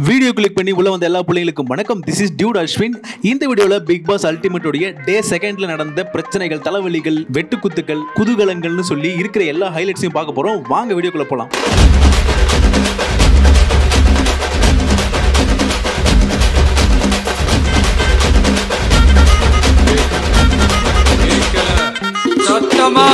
Video click பண்ணி உள்ள வந்த எல்லா பிள்ளைங்களுக்கும் வணக்கம் திஸ் இஸ் டியூட் அஸ்வின் இந்த வீடியோல பிக் பாஸ் அல்டிமேட்டோடைய டே செகண்ட்ல நடந்த பிரச்சனைகள் தலைவலிகள் வெட்டுக்குத்துக்கள் குதூகலங்கள்னு சொல்லி இருக்கிற எல்லா ஹைலைட்ஸையும் பார்க்க போறோம் வாங்க வீடியோக்குள்ள போலாம் சத்தமா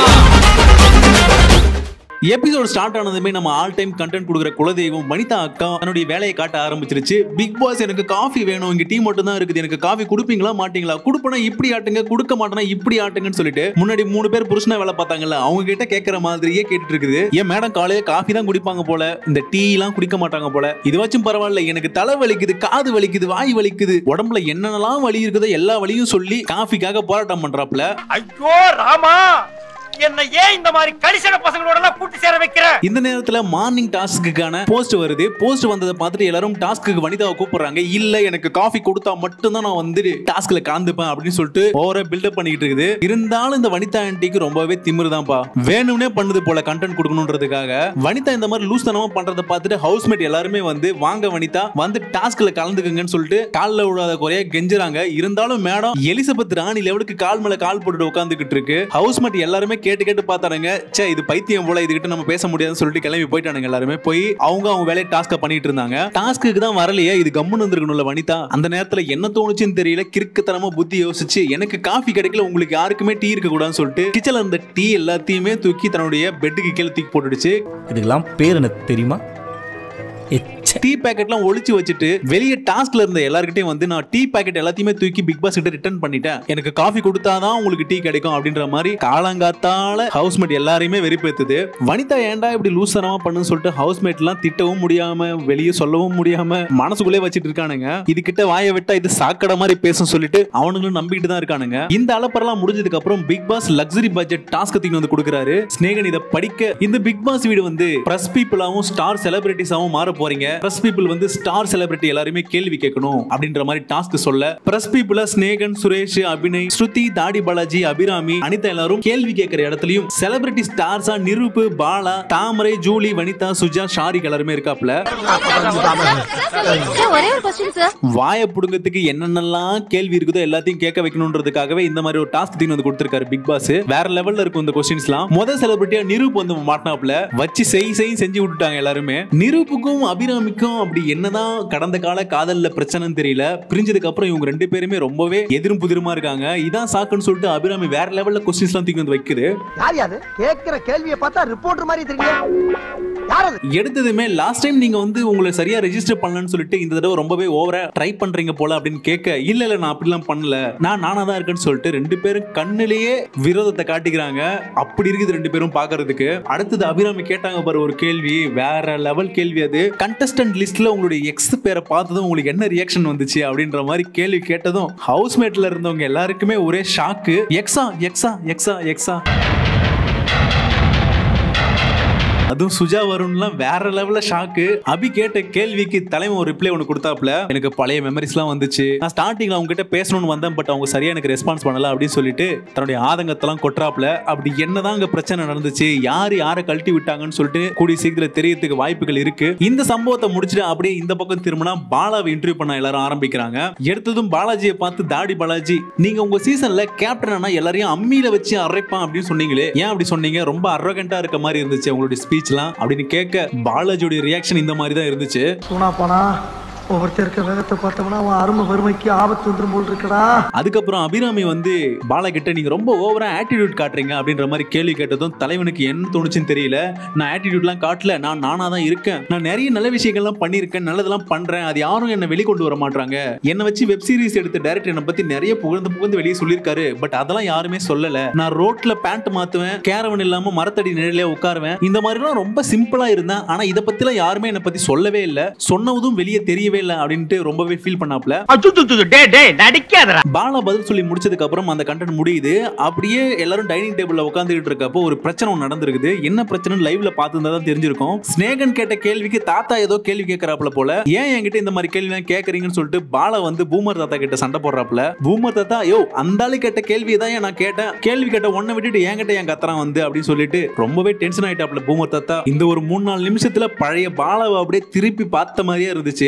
எபிசோட் ஸ்டார்ட் ஆனதுமே நம்ம ஆல் டைம் கண்டென்ட் கொடுக்குற குலதெய்வம் வனிதா அக்கா தன்னுடைய வேலையை காட்ட ஆரம்பிச்சிருச்சு பிக் பாஸ் எனக்கு காஃபி வேணும் இங்க டீ மட்டும் தான் இருக்குது எனக்கு காஃபி கொடுப்பீங்களா மாட்டீங்களா கொடுப்பனா இப்படி ஆட்டுங்க கொடுக்க மாட்டேனா இப்படி ஆட்டுங்கன்னு சொல்லிட்டு முன்னாடி மூணு பேர் புருஷனா வேலை பார்த்தாங்கல்ல அவங்க கிட்ட கேட்கற மாதிரியே கேட்டுட்டு இருக்குது ஏன் மேடம் காலையில காஃபி தான் குடிப்பாங்க போல இந்த டீ எல்லாம் குடிக்க மாட்டாங்க போல இதுவாச்சும் பரவாயில்ல எனக்கு தலை வலிக்குது காது வலிக்குது வாய் வலிக்குது உடம்புல என்னென்னலாம் வலி இருக்குதோ எல்லா வலியும் சொல்லி காஃபிக்காக போராட்டம் பண்றாப்ல ஐயோ ராமா என்ன ஏன் இந்த மாதிரி கரிசன பசங்களோட எல்லாம் கூட்டி சேர வைக்கிற இந்த நேரத்துல மார்னிங் டாஸ்க்குக்கான போஸ்ட் வருது போஸ்ட் வந்ததை பார்த்துட்டு எல்லாரும் டாஸ்க்கு வனிதாவை கூப்பிடுறாங்க இல்ல எனக்கு காஃபி கொடுத்தா மட்டும்தான் நான் வந்து டாஸ்க்ல கலந்துப்பேன் அப்படின்னு சொல்லிட்டு ஓவரா பில்டப் பண்ணிட்டு இருக்குது இருந்தாலும் இந்த வனிதா ஆன்ட்டிக்கு ரொம்பவே திமிருதான்ப்பா வேணும்னே பண்ணுது போல கண்டென்ட் கொடுக்கணுன்றதுக்காக வனிதா இந்த மாதிரி லூஸ் தனமா பண்றதை பார்த்துட்டு ஹவுஸ்மேட் எல்லாருமே வந்து வாங்க வனிதா வந்து டாஸ்க்ல கலந்துக்குங்கன்னு சொல்லிட்டு கால்ல விடாத குறைய கெஞ்சுறாங்க இருந்தாலும் மேடம் எலிசபெத் ராணி லெவலுக்கு கால் மேல கால் போட்டுட்டு உட்காந்துக்கிட்டு இருக்கு ஹவுஸ்மேட் எல்லாருமே கேட்டு கேட்டு பார்த்தானுங்க சே இது பைத்தியம் போல இதுகிட்ட நம்ம பேச முடியாதுன்னு சொல்லிட்டு கிளம்பி போயிட்டானுங்க எல்லாருமே போய் அவங்க அவங்க வேலையை டாஸ்க பண்ணிட்டு இருந்தாங்க டாஸ்க்கு தான் வரலையே இது கம்முன்னு வந்திருக்கணும்ல வனிதா அந்த நேரத்துல என்ன தோணுச்சுன்னு தெரியல கிறுக்குத்தனமா புத்தி யோசிச்சு எனக்கு காஃபி கிடைக்கல உங்களுக்கு யாருக்குமே டீ இருக்க கூடாதுன்னு சொல்லிட்டு கிச்சன்ல இருந்த டீ எல்லாத்தையுமே தூக்கி தன்னுடைய பெட்டுக்கு கீழே தூக்கி போட்டுடுச்சு இதுக்கெல்லாம் பேர் எனக்கு தெரியுமா எச்ச டீ பேக்கெட்லாம் ஒளிச்சு வச்சுட்டு வெளியே டாஸ்க்ல இருந்த எல்லார்கிட்டயும் வந்து நான் டீ பேக்கெட் எல்லாத்தையுமே தூக்கி பிக் பாஸ் கிட்ட ரிட்டர்ன் பண்ணிட்டேன் எனக்கு காஃபி கொடுத்தாதான் உங்களுக்கு டீ கிடைக்கும் அப்படின்ற மாதிரி காலங்காத்தால ஹவுஸ்மேட் எல்லாரையுமே வெறுப்பேத்துது வனிதா ஏன்டா இப்படி லூசனமா பண்ணுன்னு சொல்லிட்டு ஹவுஸ்மேட் எல்லாம் திட்டவும் முடியாம வெளியே சொல்லவும் முடியாம மனசுக்குள்ளே வச்சிட்டு இருக்கானுங்க இது கிட்ட வாயை விட்டா இது சாக்கடை மாதிரி பேசும் சொல்லிட்டு அவனுங்களும் நம்பிட்டு தான் இருக்கானுங்க இந்த அலப்பரெல்லாம் முடிஞ்சதுக்கு அப்புறம் big boss luxury budget task தூக்கி வந்து கொடுக்குறாரு ஸ்னேகன் இதை படிக்க இந்த பிக் பாஸ் வீடு வந்து பிரஸ் பீப்புளாவும் ஸ்டார் செலிபிரிட்டிஸாவும் மாற போறீங்க பிரஸ் பீப்புள் வந்து ஸ்டார் செலிபிரிட்டி எல்லாருமே கேள்வி கேட்கணும் அப்படின்ற மாதிரி டாஸ்க் சொல்ல பிரஸ் பீப்புள ஸ்னேகன் சுரேஷ் அபிநய் ஸ்ருதி தாடி பாலாஜி அபிராமி அனிதா எல்லாரும் கேள்வி கேட்கிற இடத்துலயும் செலிபிரிட்டி ஸ்டார்ஸா நிரூப் பாலா தாமரை ஜூலி வனிதா சுஜா ஷாரிக் எல்லாருமே இருக்காப்ல சார் ஒரே ஒரு கொஸ்டின் சார் வாயை புடுங்கத்துக்கு என்னென்னலாம் கேள்வி இருக்குதோ எல்லாத்தையும் கேட்க வைக்கணுன்றதுக்காகவே இந்த மாதிரி ஒரு டாஸ்க் தீன் வந்து கொடுத்திருக்காரு பிக் பாஸ் வேற லெவல்ல இருக்கும் இந்த கொஸ்டின்ஸ்லாம் முதல் செலிபிரிட்டியா நிரூப் வந்து மாட்டினாப்ல வச்சு செய் செய் செஞ்சு விட்டுட்டாங்க எல்லாருமே நிரூப்புக்கும் அபிராமிக்கும் அப்படி என்னதான் கடந்த கால காதல்ல பிரச்சனைன்னு தெரியல பிரிஞ்சதுக்கு அப்புறம் இவங்க ரெண்டு பேருமே ரொம்பவே எதிரும் புதிருமா இருக்காங்க இதான் சாக்குன்னு சொல்லிட்டு அபிராமி வேற லெவல்ல கொஸ்டின்ஸ்லாம் தூக்கி வந்து வைக்குது யார் யாது கேக்குற கேள்வியை பார்த்தா ரிப்போர்ட்டர் மாதிரி தெரியல யார் அது எடுத்ததுமே லாஸ்ட் டைம் நீங்க வந்து உங்களை சரியா ரெஜிஸ்டர் பண்ணலன்னு சொல்லிட்டு இந்த தடவை ரொம்பவே ஓவரா ட்ரை பண்றீங்க போல அப்படின்னு கேட்க இல்ல இல்ல நான் அப்படிலாம் பண்ணல நான் நானா தான் இருக்கேன்னு சொல்லிட்டு ரெண்டு பேரும் கண்ணிலேயே விரோதத்தை காட்டிக்கிறாங்க அப்படி இருக்குது ரெண்டு பேரும் பாக்குறதுக்கு அடுத்தது அபிராமி கேட்டாங்க பாரு ஒரு கேள்வி வேற லெவல் கேள்வி அது கண்டஸ்டன்ட் லிஸ்ட்ல உங்களுடைய எக்ஸ் பேரை பார்த்ததும் உங்களுக்கு என்ன ரியாக்ஷன் வந்துச்சு அப்படின்ற மாதிரி கேள்வி கேட்டதும் ஹவுஸ்மேட்ல இருந்தவங்க எல்லாருக்குமே ஒரே ஷாக்கு எக்ஸா எக்ஸா எக்ஸா எக்ஸா அதுவும் சுஜா வருண்லாம் வேற லெவல்ல ஷாக்கு அபி கேட்ட கேள்விக்கு தலைமை ஒரு ரிப்ளை ஒன்று கொடுத்தாப்ல எனக்கு பழைய மெமரிஸ்லாம் வந்துச்சு நான் ஸ்டார்டிங்ல அவங்க கிட்ட பேசணும்னு வந்தேன் பட் அவங்க சரியா எனக்கு ரெஸ்பான்ஸ் பண்ணல அப்படின்னு சொல்லிட்டு தன்னுடைய ஆதங்கத்தெல்லாம் கொட்டுறாப்ல அப்படி என்னதான் அங்க பிரச்சனை நடந்துச்சு யாரு யாரை கழட்டி விட்டாங்கன்னு சொல்லிட்டு கூடிய சீக்கிரத்தில் தெரியறதுக்கு வாய்ப்புகள் இருக்கு இந்த சம்பவத்தை முடிச்சுட்டு அப்படியே இந்த பக்கம் திரும்பினா பாலாவை இன்டர்வியூ பண்ண எல்லாரும் ஆரம்பிக்கிறாங்க எடுத்ததும் பாலாஜியை பார்த்து தாடி பாலாஜி நீங்க உங்க சீசன்ல கேப்டனா எல்லாரையும் அம்மியில வச்சு அரைப்பான் அப்படின்னு சொன்னீங்களே ஏன் அப்படி சொன்னீங்க ரொம்ப அரகண்டா இருக்க மாதிரி இருந்துச்சு உங்களுடைய ஸ்பீச்லாம் அப்படின்னு கேட்க பாலாஜியோட ரியாக்ஷன் இந்த மாதிரி தான் இருந்துச்சு சூனா போனா ஒவ்வொருத்தருக்கு வேகத்தை பார்த்தோம்னா அவன் அருமை வறுமைக்கு ஆபத்து வந்துரும் போல் இருக்கடா அதுக்கப்புறம் அபிராமி வந்து பாலா கிட்ட நீங்க ரொம்ப ஓவரா ஆட்டிடியூட் காட்டுறீங்க அப்படின்ற மாதிரி கேள்வி கேட்டதும் தலைவனுக்கு என்ன தோணுச்சுன்னு தெரியல நான் ஆட்டிடியூட்லாம் காட்டல நான் நானா தான் இருக்கேன் நான் நிறைய நல்ல விஷயங்கள்லாம் பண்ணியிருக்கேன் நல்லதெல்லாம் பண்றேன் அது யாரும் என்ன வெளிக்கொண்டு வர மாட்டாங்க என்னை வச்சு வெப் சீரிஸ் எடுத்த டேரக்டர் என்னை பத்தி நிறைய புகழ்ந்து புகழ்ந்து வெளியே சொல்லியிருக்காரு பட் அதெல்லாம் யாருமே சொல்லல நான் ரோட்ல பேண்ட் மாத்துவேன் கேரவன் இல்லாம மரத்தடி நிழலே உட்காருவேன் இந்த மாதிரிலாம் ரொம்ப சிம்பிளா இருந்தேன் ஆனா இதை பத்திலாம் யாருமே என்னை பத்தி சொல்லவே இல்லை சொன்னதும் வெளியே தெரியவே இல்லை அப்படின்ட்டு ரொம்பவே ஃபீல் பண்ணாப்ல டே டே நடிக்காதடா பாலா பதில் சொல்லி முடிச்சதுக்கு அப்புறம் அந்த கண்டென்ட் முடியுது அப்படியே எல்லாரும் டைனிங் டேபிள்ல உட்காந்துட்டு இருக்கப்போ ஒரு பிரச்சனை ஒன்று நடந்திருக்குது என்ன பிரச்சனை லைவ்ல பார்த்துருந்தா தான் தெரிஞ்சிருக்கும் ஸ்னேகன் கேட்ட கேள்விக்கு தாத்தா ஏதோ கேள்வி கேட்கறாப்புல போல ஏன் என்கிட்ட இந்த மாதிரி கேள்வி எல்லாம் கேட்கறீங்கன்னு சொல்லிட்டு பாலா வந்து பூமர் தாத்தா கிட்ட சண்டை போடுறாப்புல பூமர் தாத்தா யோ அந்த ஆளு கேட்ட கேள்வி தான் நான் கேட்டேன் கேள்வி கேட்ட ஒன்ன விட்டுட்டு என்கிட்ட என் கத்துறான் வந்து அப்படின்னு சொல்லிட்டு ரொம்பவே டென்ஷன் ஆயிட்டாப்ல பூமர் தாத்தா இந்த ஒரு மூணு நாலு நிமிஷத்துல பழைய பாலாவை அப்படியே திருப்பி பார்த்த மாதிரியே இருந்துச்சு எப்படி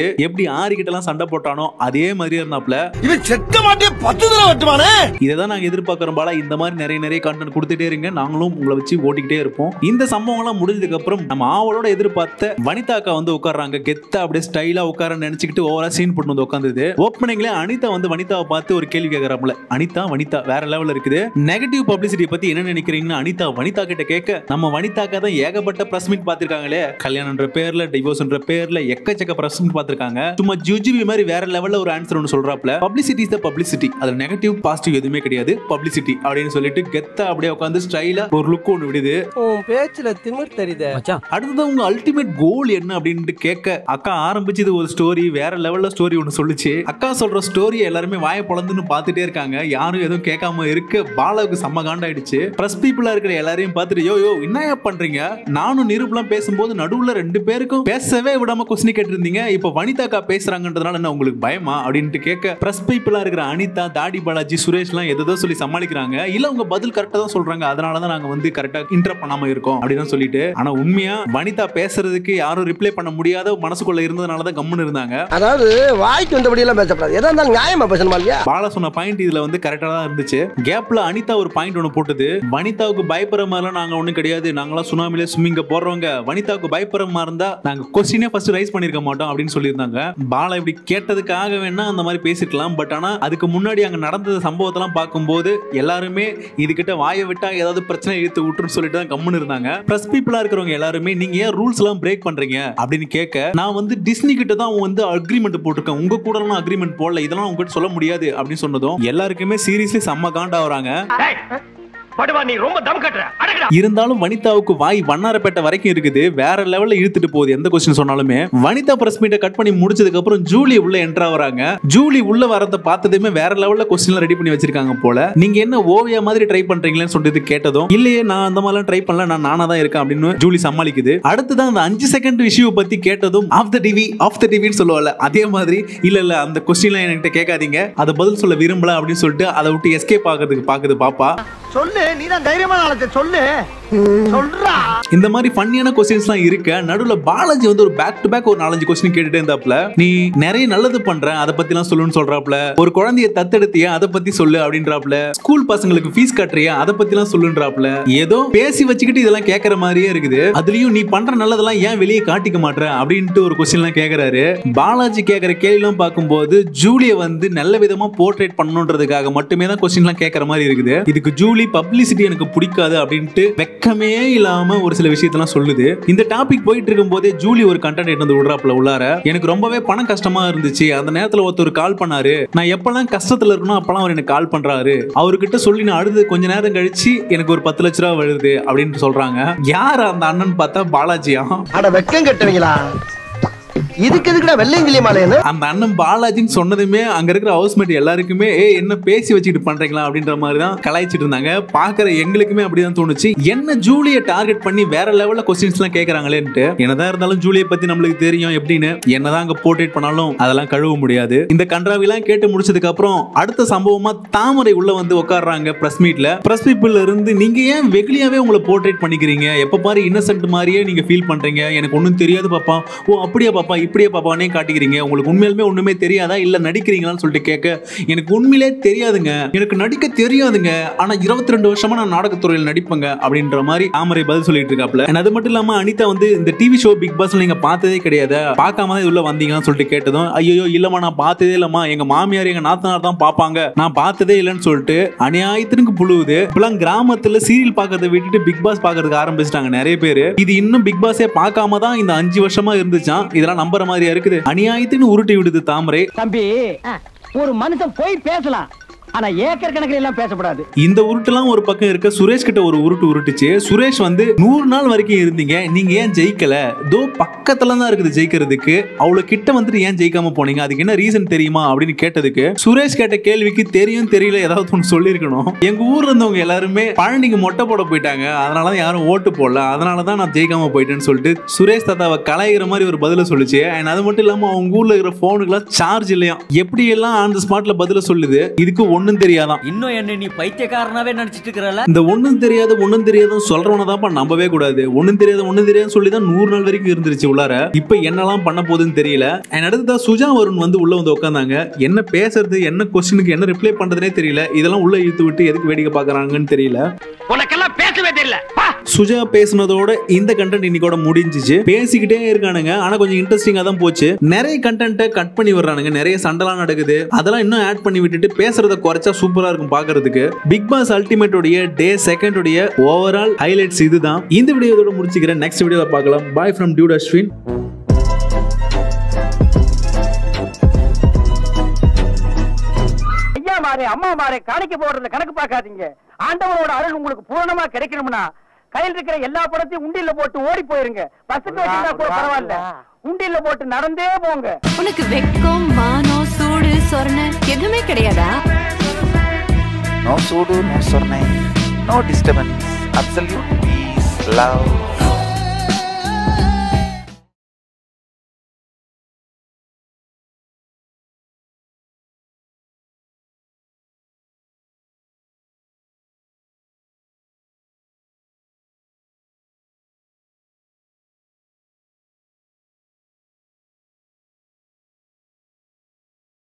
எப்படி ஆரி கிட்ட எல்லாம் சண்டை போட்டானோ அதே மாதிரியே இருந்தாப்ல இவன் செக்க மாட்டே பத்து தடவை வெட்டுவானே இதை தான் நாங்க எதிர்பார்க்குறோம் பாலா இந்த மாதிரி நிறைய நிறைய கண்டென்ட் கொடுத்துட்டே இருங்க நாங்களும் உங்களை வச்சு ஓட்டிக்கிட்டே இருப்போம் இந்த சம்பவம்லாம் முடிஞ்சதுக்கு அப்புறம் நம்ம ஆவலோட எதிர்பார்த்த வனிதா அக்கா வந்து உட்கார்றாங்க கெத்தா அப்படியே ஸ்டைலா உட்கார நினைச்சுக்கிட்டு ஓவரா சீன் போட்டு வந்து உட்காந்துது ஓப்பனிங்ல அனிதா வந்து வனிதாவை பார்த்து ஒரு கேள்வி கேட்கறாப்ல அனிதா வனிதா வேற லெவல்ல இருக்குது நெகட்டிவ் பப்ளிசிட்டி பத்தி என்ன நினைக்கிறீங்கன்னு அனிதா வனிதா கிட்ட கேட்க நம்ம வனிதாக்கா தான் ஏகப்பட்ட பிரஸ் மீட் பார்த்திருக்காங்களே கல்யாணம்ன்ற பேர்ல டிவோர்ஸ்ன்ற பேர்ல எக்கச்சக்க பிரஸ் மீட் பார்த்திருக்காங்க சும்மா ஜுஜிபி மாதிரி வேற லெவல்ல ஒரு ஆன்சர் ஒன்று சொல்றாப்ல பப்ளிசிட்டி இஸ் த பப்ளிசிட்டி அதுல நெகட்டிவ் பாசிட்டிவ் எதுவுமே கிடையாது பப்ளிசிட்டி அப்படின்னு சொல்லிட்டு கெத்தா அப்படியே உட்காந்து ஸ்டைலா ஒரு லுக் ஒன்று விடுது உன் பேச்சுல திமிர் தெரியுதே அடுத்தது உங்க அல்டிமேட் கோல் என்ன அப்படின்ட்டு கேட்க அக்கா ஆரம்பிச்சது ஒரு ஸ்டோரி வேற லெவல்ல ஸ்டோரி ஒன்று சொல்லுச்சு அக்கா சொல்ற ஸ்டோரியை எல்லாருமே வாய பொழந்துன்னு பார்த்துட்டே இருக்காங்க யாரும் எதுவும் கேட்காம இருக்க பாலாவுக்கு செம்ம காண்டாயிடுச்சு பிரஸ் பீப்புளா இருக்கிற எல்லாரையும் பார்த்துட்டு யோ யோ என்ன பண்றீங்க நானும் நிருபலாம் பேசும்போது நடுவுல ரெண்டு பேருக்கும் பேசவே விடாம கொஸ்டின் கேட்டிருந்தீங்க இப்போ வனிதாக்கா பேசுறாங்கன்றதுனால என்ன உங்களுக்கு பயமா அப்படின்ட்டு கேட்க பிரஸ் பீப்புளா இருக்கிற அனிதா தாடி பாலாஜி சுரேஷ்லாம் எதோ சொல்லி சமாளிக்கிறாங்க இல்ல உங்க பதில் கரெக்டா தான் சொல்றாங்க அதனால தான் நாங்க வந்து கரெக்டா இன்டர் பண்ணாம இருக்கோம் அப்படின்னு சொல்லிட்டு ஆனா உண்மையா வனிதா பேசுறதுக்கு யாரும் ரிப்ளை பண்ண முடியாத மனசுக்குள்ள இருந்ததுனால தான் கம்முன்னு இருந்தாங்க அதாவது வாய்க்கு வந்தபடி எல்லாம் பேசக்கூடாது எதா இருந்தாலும் நியாயமா பேசணுமா இல்லையா பாலா சொன்ன பாயிண்ட் இதுல வந்து கரெக்டா தான் இருந்துச்சு கேப்ல அனிதா ஒரு பாயிண்ட் ஒன்று போட்டது வனிதாவுக்கு பயப்படுற மாதிரிலாம் நாங்க ஒண்ணும் கிடையாது நாங்களாம் சுனாமிலே ஸ்விம்மிங்க போடுறவங்க வனிதாவுக்கு பயப்படுற மாதிரி இருந்தா நாங்க கொஸ்டினே ஃபர்ஸ்ட் ரைஸ் பண்ணிருக்க மாட்டோம் அப்படின்னு சொல்லியிருந்தாங்க பாலா இப்படி கேட்டதுக்காக வேணா அந்த மாதிரி பேசிருக்கலாம் பட் ஆனா அதுக்கு முன்னாடி அங்க நடந்த சம்பவத்தெல்லாம் பார்க்கும்போது எல்லாருமே இதுகிட்ட வாயை விட்டா ஏதாவது பிரச்சனை இழுத்து விட்டுன்னு சொல்லிட்டு தான் கம்முன்னு இருந்தாங்க பிரஸ் பீப்புளா இருக்கிறவங்க எல்லாருமே நீங்க ஏன் ரூல்ஸ் எல்லாம் பிரேக் பண்றீங்க அப்படின்னு கேட்க நான் வந்து டிஸ்னி கிட்ட தான் வந்து அக்ரிமெண்ட் போட்டிருக்கேன் உங்க கூட நான் அக்ரிமெண்ட் போடல இதெல்லாம் உங்ககிட்ட சொல்ல முடியாது அப்படின்னு சொன்னதும் எல்லாருக்குமே சீரியஸ்லி செம்ம காண்டா வராங்க டேய், படுவா நீ ரொம்ப தம் கட்டுற அடங்கடா இருந்தாலும் வனிதாவுக்கு வாய் வண்ணாரப்பேட்டை வரைக்கும் இருக்குது வேற லெவல்ல இழுத்துட்டு போகுது எந்த கொஸ்டின் சொன்னாலுமே வனிதா பிரஸ் மீட்டை கட் பண்ணி முடிச்சதுக்கு அப்புறம் ஜூலி உள்ள என்ட்ரா வராங்க ஜூலி உள்ள வரத பார்த்ததுமே வேற லெவல்ல கொஸ்டின் ரெடி பண்ணி வச்சிருக்காங்க போல நீங்க என்ன ஓவியா மாதிரி ட்ரை பண்றீங்களேன்னு சொல்லிட்டு கேட்டதும் இல்லையே நான் அந்த மாதிரிலாம் ட்ரை பண்ணல நான் நானா தான் இருக்கேன் அப்படின்னு ஜூலி சமாளிக்குது அடுத்ததான் அந்த அஞ்சு செகண்ட் இஷ்யூ பத்தி கேட்டதும் off the TV off the டிவின்னு சொல்லுவாள் அதே மாதிரி இல்ல இல்ல அந்த கொஸ்டின்லாம் என்கிட்ட கேட்காதீங்க அதை பதில் சொல்ல விரும்பல அப்படின்னு சொல்லிட்டு அதை விட்டு எஸ்கேப் ஆகிறதுக்கு பாக்குது பாப்பா சொல்லு நீ தான் தைரியமான ஆளத்தை சொல்லு சொல்றா இந்த மாதிரி ஃபன்னியான கொஸ்டின்ஸ்லாம் இருக்க நடுவுல பாலாஜி வந்து ஒரு பேக் டு பேக் ஒரு நாலஞ்சு கொஸ்டின் கேட்டுட்டே இருந்தாப்ல நீ நிறைய நல்லது பண்ற அதை பத்திலாம் சொல்லுன்னு சொல்றாப்ல ஒரு குழந்தைய தத்தெடுத்தியா அதை பத்தி சொல்லு அப்படின்றாப்ல ஸ்கூல் பசங்களுக்கு ஃபீஸ் கட்டுறியா அதை பத்திலாம் சொல்லுன்றாப்ல ஏதோ பேசி வச்சுக்கிட்டு இதெல்லாம் கேட்கற மாதிரியே இருக்குது அதுலயும் நீ பண்ற நல்லதெல்லாம் ஏன் வெளியே காட்டிக்க மாட்ற அப்படின்ட்டு ஒரு கொஸ்டின்லாம் கேக்குறாரு பாலாஜி கேட்கற கேள்விலாம் பார்க்கும்போது ஜூலியை வந்து நல்ல விதமா போர்ட்ரேட் பண்ணணுன்றதுக்காக மட்டுமே தான் கொஸ்டின்லாம் கேட்கற மாதிரி இருக்குது இதுக்கு ஜூலி பப்ளிசிட்டி எனக்கு பிடிக்காது அப்படின்ட்டு வெக்கமே இல்லாம ஒரு சில விஷயத்தெல்லாம் சொல்லுது இந்த டாபிக் போயிட்டு இருக்கும் போதே ஜூலி ஒரு கண்டென்ட் எடுத்து வந்து விடுறாப்ல உள்ளார எனக்கு ரொம்பவே பணம் கஷ்டமா இருந்துச்சு அந்த நேரத்துல ஒருத்தர் கால் பண்ணாரு நான் எப்பெல்லாம் கஷ்டத்துல இருக்கணும் அப்பெல்லாம் அவர் எனக்கு கால் பண்றாரு அவர்கிட்ட சொல்லி நான் அழுது கொஞ்ச நேரம் கழிச்சு எனக்கு ஒரு பத்து லட்ச ரூபா வருது அப்படின்னு சொல்றாங்க யார் அந்த அண்ணன் பார்த்தா பாலாஜியா அட வெக்கம் கட்டுவீங்களா இதுக்கு எதுக்குடா வெள்ளையங்கிலி மாலையன்னு அந்த அண்ணன் பாலாஜின்னு சொன்னதுமே அங்க இருக்கிற ஹவுஸ்மேட் எல்லாருக்குமே ஏ என்ன பேசி வச்சுட்டு பண்றீங்களா அப்படின்ற மாதிரி தான் கலாய்ச்சிட்டு இருந்தாங்க பாக்குற எங்களுக்குமே அப்படிதான் தோணுச்சு என்ன ஜூலியை டார்கெட் பண்ணி வேற லெவல்ல கொஸ்டின்ஸ் எல்லாம் கேக்குறாங்களேன்ட்டு என்னதான் இருந்தாலும் ஜூலியை பத்தி நம்மளுக்கு தெரியும் எப்படின்னு என்னதான் அங்க போர்ட்ரேட் பண்ணாலும் அதெல்லாம் கழுவ முடியாது இந்த கன்றாவிலாம் கேட்டு முடிச்சதுக்கு அப்புறம் அடுத்த சம்பவமா தாமரை உள்ள வந்து உட்காடுறாங்க பிரஸ் மீட்ல பிரஸ் பீப்புள்ல இருந்து நீங்க ஏன் வெகுளியாவே உங்களை போர்ட்ரேட் பண்ணிக்கிறீங்க எப்ப பாரு இன்னசென்ட் மாதிரியே நீங்க ஃபீல் பண்றீங்க எனக்கு ஒன்றும் தெரியாது பாப்பா ஓ அப்படியா பாப்பா இப்படியே பாப்பானே காட்டிக்கிறீங்க உங்களுக்கு உண்மையாலுமே ஒண்ணுமே தெரியாதா இல்ல நடிக்கிறீங்களான்னு சொல்லிட்டு கேட்க எனக்கு உண்மையிலே தெரியாதுங்க எனக்கு நடிக்க தெரியாதுங்க ஆனா இருபத்தி ரெண்டு வருஷமா நான் நாடகத்துறையில் நடிப்பேங்க அப்படின்ற மாதிரி தாமரை பதில் சொல்லிட்டு இருக்காப்ல And அது மட்டும் இல்லாம அனிதா வந்து இந்த டிவி ஷோ பிக் பாஸ்ல நீங்க பார்த்ததே கிடையாது பார்க்காம தான் இது உள்ள வந்தீங்கன்னு சொல்லிட்டு கேட்டதும் ஐயோ இல்லம்மா நான் பார்த்ததே இல்லம்மா எங்க மாமியார் எங்க நாத்தனார் தான் பார்ப்பாங்க நான் பார்த்ததே இல்லைன்னு சொல்லிட்டு அநியாயத்திற்கு புழுவுது இப்பெல்லாம் கிராமத்துல சீரியல் பார்க்கறத விட்டுட்டு பிக் பாஸ் பார்க்கறதுக்கு ஆரம்பிச்சிட்டாங்க நிறைய பேர் இது இன்னும் பிக் பாஸே பார்க்காம தான் இந்த அஞ்சு வருஷமா இருந்துச்சான் இதெல்லாம் நம்புற மாதிரியா இருக்குது அநியாயத்தின்னு உருட்டி விடுது தாமரை தம்பி ஒரு மனுஷன் போய் பேசலாம் ஆனா ஏக்கர் கணக்கில் எல்லாம் பேசக்கூடாது இந்த உருட்டுலாம் ஒரு பக்கம் இருக்க சுரேஷ் கிட்ட ஒரு உருட்டு உருட்டுச்சு சுரேஷ் வந்து நூறு நாள் வரைக்கும் இருந்தீங்க நீங்க ஏன் ஜெயிக்கல தோ பக்கத்துல தான் இருக்குது ஜெயிக்கிறதுக்கு அவ்வளவு கிட்ட வந்துட்டு ஏன் ஜெயிக்காம போனீங்க அதுக்கு என்ன ரீசன் தெரியுமா அப்படின்னு கேட்டதுக்கு சுரேஷ் கேட்ட கேள்விக்கு தெரியும் தெரியல ஏதாவது ஒன்று சொல்லியிருக்கணும் எங்க ஊர்ல இருந்தவங்க எல்லாருமே பழனிக்கு மொட்டை போட போயிட்டாங்க அதனால தான் யாரும் ஓட்டு போடல அதனால தான் நான் ஜெயிக்காம போயிட்டேன்னு சொல்லிட்டு சுரேஷ் தாத்தாவை கலாய்கிற மாதிரி ஒரு பதில சொல்லுச்சு அண்ட் அது மட்டும் இல்லாம அவங்க ஊர்ல இருக்கிற போனுக்குலாம் சார்ஜ் இல்லையா எப்படி எல்லாம் ஆன் த ஸ்பாட்ல பதில சொல்லுது இதுக்கு ஒண்ணும் தெரியாதான் இன்னும் என்ன நீ பைத்தியக்காரனாவே நினைச்சிட்டு இருக்கிறல இந்த ஒண்ணும் தெரியாத ஒண்ணும் தெரியாதுன்னு சொல்றவன தான்ப்பா நம்பவே கூடாது ஒண்ணும் தெரியாத ஒண்ணும் தெரியாதுன்னு சொல்லி தான் நூறு நாள் வரைக்கும் இருந்துருச்சு உள்ளார இப்ப என்னெல்லாம் பண்ண போகுதுன்னு தெரியல அண்ட் அடுத்ததா சுஜா வருண் வந்து உள்ள வந்து உட்காந்தாங்க என்ன பேசுறது என்ன கொஸ்டினுக்கு என்ன ரிப்ளை பண்றதுனே தெரியல இதெல்லாம் உள்ள இழுத்து விட்டு எதுக்கு வேடிக்கை பாக்குறாங்கன்னு தெரியல உனக்கெல்லாம் பேசவே தெரியல சுஜா பேசுனதோட இந்த கண்டென்ட் இன்னைக்கோட முடிஞ்சிச்சு பேசிக்கிட்டே இருக்கானுங்க ஆனா கொஞ்சம் இன்ட்ரெஸ்டிங்கா தான் போச்சு நிறைய கண்டென்ட்டை கட் பண்ணி வர்றானுங்க நிறைய சண்டைலாம் நடக்குது அதெல்லாம் இன்னும் ஆட் பண்ணி விட்டுட்டு பேசுறத குறைச்சா சூப்பரா இருக்கும் பாக்குறதுக்கு பிக் பாஸ் அல்டிமேட்டோடைய டே செகண்டோடைய ஓவரால் ஹைலைட்ஸ் இதுதான் இந்த வீடியோவோட முடிச்சுக்கிறேன் நெக்ஸ்ட் வீடியோல பார்க்கலாம் பாய் ஃப்ரம் டியூட் அஸ்வின் ஐயா மாறே அம்மா மாறே காணிக்க போடுறதுல கணக்கு பார்க்காதீங்க ஆண்டவனோட அருள் உங்களுக்கு பூரணமா கிடைக்கணும்னா கையில் இருக்கிற எல்லா படத்தையும் உண்டியல்ல போட்டு ஓடி போயிருங்க பஸ்ஸுக்கு வச்சிருந்தா கூட பரவாயில்ல உண்டியல்ல போட்டு நடந்தே போங்க உனக்கு வெக்கம் மானம் சூடு சொரணை எதுவுமே கிடையாதா No sudo, no sornai, no disturbance, absolute peace, love.